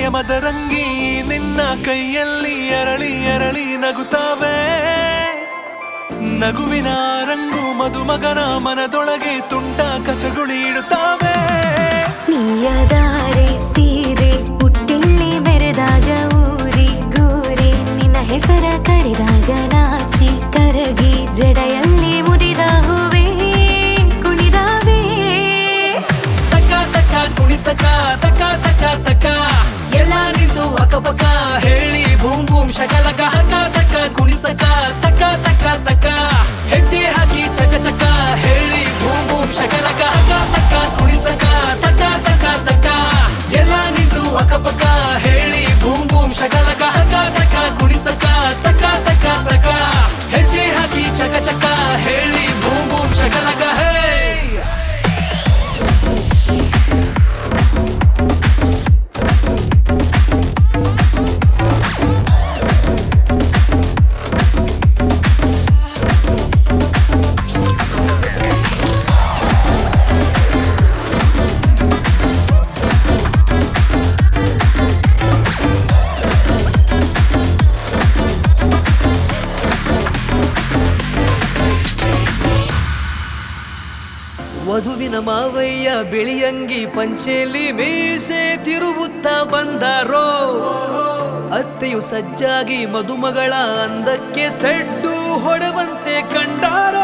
ಮದರಂಗಿ ನಿನ್ನ ಕೈಯಲ್ಲಿ ಅರಳಿ ಅರಳಿ ನಗುತ್ತಾವೆ ನಗುವಿನ ರಂಗು ಮದುಮಗನ ಮನದೊಳಗೆ ತುಂಟ ಕಚಗುಳಿ ಇಡುತ್ತಾವೆ ನೀಯದಾರೆ ಸೀರೆ ಹುಟ್ಟಿಲ್ಲಿ ಮೆರೆದಾಗ ಊರಿ ಗೂರಿ ನಿನ್ನ ಹೆಸರ ಕರೆದಾಗ ನಾಚಿ ಕರಗಿ ಜಡೆಯಲ್ಲಿ ಮುಡಿದ ಹೂವೇ ಕುಣಿದಾವೆ ತಕ ತಕ ಕುಣಿಸಕ ತಕ ತಕ ತಕ ಎಲ್ಲ ನಿಂತು ಅಕ್ಕಪಕ್ಕ ಹೇಳಿ ಬೂಮ್ ಬೂಮ್ ಶಕಲಕ ಹಕ ತಕ ಕುಣಿಸಕ ತಕ ತಕ ತಕ ಹೆಜ್ಜೆ ಹಾಕಿ ಚಕ ಚಕ ಹೇಳಿ ಬೂಮ್ ಬೂಮ್ ಶಕಲಕ ಹಕ ತಕ ಕುಣಿಸಕ ತಕ ತಕ ತಕ ಎಲ್ಲ ನಿಂತು ಅಕ್ಕಪಕ್ಕ ಹೇಳಿ ಬೂಮ್ ಬೂಮ್ ಶಕಲಕ ಹಕ ತಕ ಕುಣಿಸಕ ತಕ ತಕ ತಕ ಹೆಜ್ಜೆ ಹಾಕಿ ಚಕ ಚಕ ಹೇಳಿ ಬೂಮ್ ಬೂಮ್ ಶಕಲಕ ಹೇ ವಧುವಿನ ಮಾವಯ್ಯ ಬಿಳಿಯಂಗಿ ಪಂಚೆಯಲ್ಲಿ ಮೀಸೆ ತಿರುಗುತ್ತ ಬಂದಾರೋ ಅತ್ತೆಯು ಸಜ್ಜಾಗಿ ಮದುಮಗಳ ಅಂದಕ್ಕೆ ಸೆಡ್ಡು ಹೊಡೆವಂತೆ ಕಂಡಾರೋ